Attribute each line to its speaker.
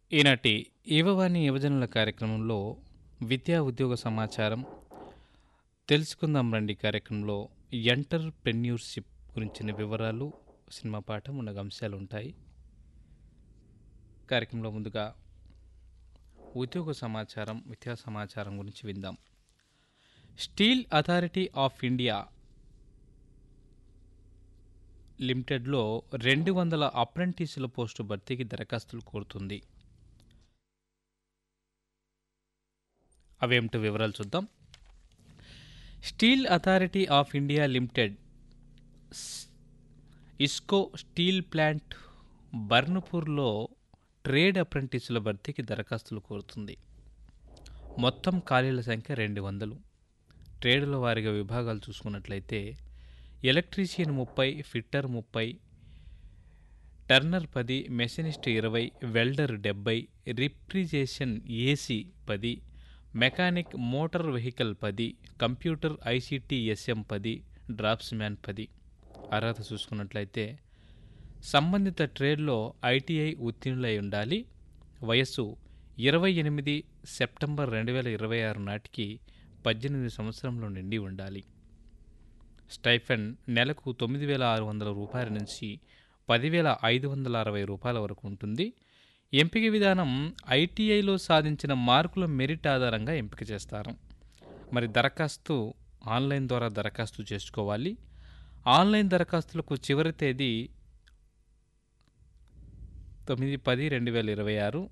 Speaker 1: ఈనాటి యువవాణి యువజనుల కార్యక్రమంలో విద్యా ఉద్యోగ సమాచారం తెలుసుకుందాం రండి కార్యక్రమంలో ఎంటర్ప్రెన్యూర్షిప్ గురించిన వివరాలు సినిమా పాఠం ఉన్న అంశాలు ఉంటాయి కార్యక్రమంలో ముందుగా ఉద్యోగ సమాచారం విద్యా సమాచారం గురించి విందాం స్టీల్ అథారిటీ ఆఫ్ ఇండియా లిమిటెడ్లో రెండు వందల అప్రెంటిస్ల పోస్టు భర్తీకి దరఖాస్తులు కోరుతుంది అవేమిటో వివరాలు చూద్దాం steel authority of India limited స్- ఇస్కో స్టీల్ ప్లాంట్ బర్నుపూర్లో ట్రేడ్ అప్రెంటిస్ల భర్తీకి దరఖాస్తులు కోరుతుంది మొత్తం ఖాళీల సంఖ్య రెండు వందలు ట్రేడ్ల వారిగా విభాగాలు చూసుకున్నట్లయితే ఎలక్ట్రీషియన్ ముప్పై ఫిట్టర్ ముప్పై టర్నర్ పది మెషినిస్ట్ ఇరవై వెల్డర్ డెబ్బై రిఫ్రిజరేషన్ ఏసీ పది మెకానిక్ మోటార్ వెహికల్ పది కంప్యూటర్ ఐసీటీ ఎస్ఎం పది డ్రాప్స్మ్యాన్ పది అర్హత చూసుకున్నట్లయితే సంబంధిత ట్రేడ్లో ఐటీఐ ఉత్తీర్ణులై ఉండాలి వయస్సు ఇరవై ఎనిమిది సెప్టెంబర్ రెండు వేల ఇరవై ఆరు నాటికి పద్దెనిమిది సంవత్సరంలో నిండి ఉండాలి స్టైఫండ్ నెలకు తొమ్మిది వేల ఆరు వందల రూపాయల నుంచి పదివేల ఐదు వందల అరవై రూపాయల వరకు ఉంటుంది ఎంపిక విధానం ఐటీఐలో సాధించిన మార్కుల మెరిట్ ఆధారంగా ఎంపిక చేస్తారు మరి దరఖాస్తు ఆన్లైన్ ద్వారా దరఖాస్తు చేసుకోవాలి ఆన్లైన్ దరఖాస్తులకు చివరి తేదీ తొమ్మిది పది రెండు వేల ఇరవై ఆరు